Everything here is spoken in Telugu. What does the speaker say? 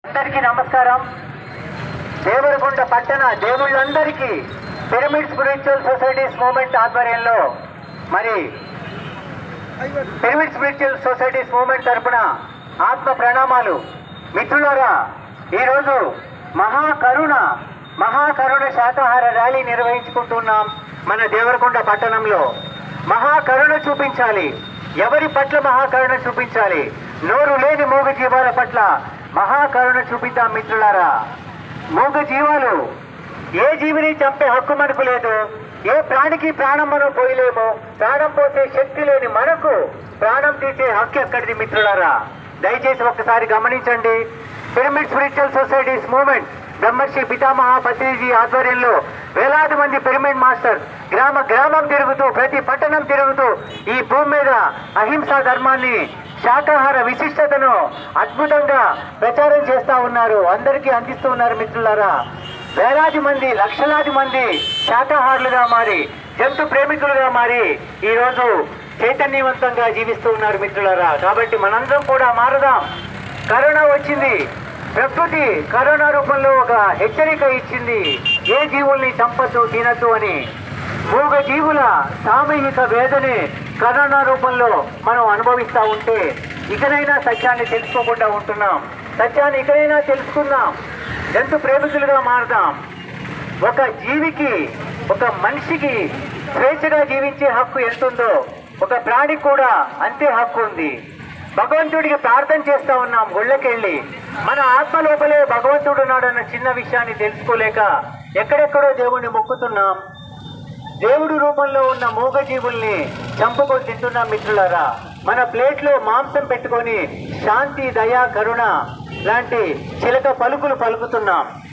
అందరికీ నమస్కారం దేవరకొండ పట్టణ దేవుళ్ళందరికీ పిరమిడ్ స్పిరిచువల్ సొసైటీస్ మూవ్మెంట్ ఆధ్వర్యంలో మరి పిరమిడ్ స్పిరిచువల్ సొసైటీస్ మూవ్మెంట్ తరపున ఆత్మ ప్రణామాలు మిత్రులారా ఈరోజు మహాకరుణ మహాకరుణ శాకాహార ర్యాలీ నిర్వహించుకుంటున్నాం మన దేవరకొండ పట్టణంలో మహాకరుణ చూపించాలి ఎవరి పట్ల మహాకరుణ చూపించాలి నోరు లేని మూగ జీవాల పట్ల మహాకరుణ చూపిద్దాం మిత్రులారా మూగ జీవాలు ఏ జీవిని చంపే హక్కు మనకు లేదు ఏ ప్రాణికి ప్రాణం మనం పోయలేము ప్రాణం పోసే శక్తి లేని మనకు ప్రాణం తీసే హక్కు ఎక్కడిది మిత్రులారా దయచేసి ఒక్కసారి గమనించండి పిరమిడ్ స్పిరిచువల్ సొసైటీస్ మూవ్మెంట్ బ్రహ్మర్షి పితామహ పత్రిజీ ఆధ్వర్యంలో వేలాది మంది పిరమిడ్ మాస్టర్ గ్రామ గ్రామం తిరుగుతూ ప్రతి పట్టణం తిరుగుతూ ఈ భూమి మీద అహింసా ధర్మాన్ని శాకాహార విశిష్టతను అద్భుతంగా ప్రచారం చేస్తా ఉన్నారు అందరికీ అందిస్తూ ఉన్నారు మిత్రులారా వేలాది మంది లక్షలాది మంది శాకాహారులుగా మారి జంతు ప్రేమికులుగా మారి ఈరోజు చైతన్యవంతంగా జీవిస్తూ ఉన్నారు మిత్రులారా కాబట్టి మనందరం కూడా మారదాం కరోనా వచ్చింది ప్రకృతి కరోనా రూపంలో ఒక హెచ్చరిక ఇచ్చింది ఏ జీవుల్ని చంపద్దు తినద్దు అని మూగ జీవుల సామూహిక వేదని కరోనా రూపంలో మనం అనుభవిస్తూ ఉంటే ఇకనైనా సత్యాన్ని తెలుసుకోకుండా ఉంటున్నాం సత్యాన్ని ఇకనైనా తెలుసుకుందాం జంతు ప్రేమికులుగా మారదాం ఒక జీవికి ఒక మనిషికి స్వేచ్ఛగా జీవించే హక్కు ఎంతుందో ఒక ప్రాణికి కూడా అంతే హక్కు ఉంది భగవంతుడికి ప్రార్థన చేస్తా ఉన్నాం గుళ్ళకెళ్ళి మన ఆత్మ లోపలే భగవంతుడు ఉన్నాడన్న చిన్న విషయాన్ని తెలుసుకోలేక ఎక్కడెక్కడో దేవుణ్ణి మొక్కుతున్నాం దేవుడు రూపంలో ఉన్న మూగజీవుల్ని చంపుకొని తింటున్నాం మిత్రులారా మన ప్లేట్లో మాంసం పెట్టుకొని శాంతి దయ కరుణ లాంటి చిలక పలుకులు పలుకుతున్నాం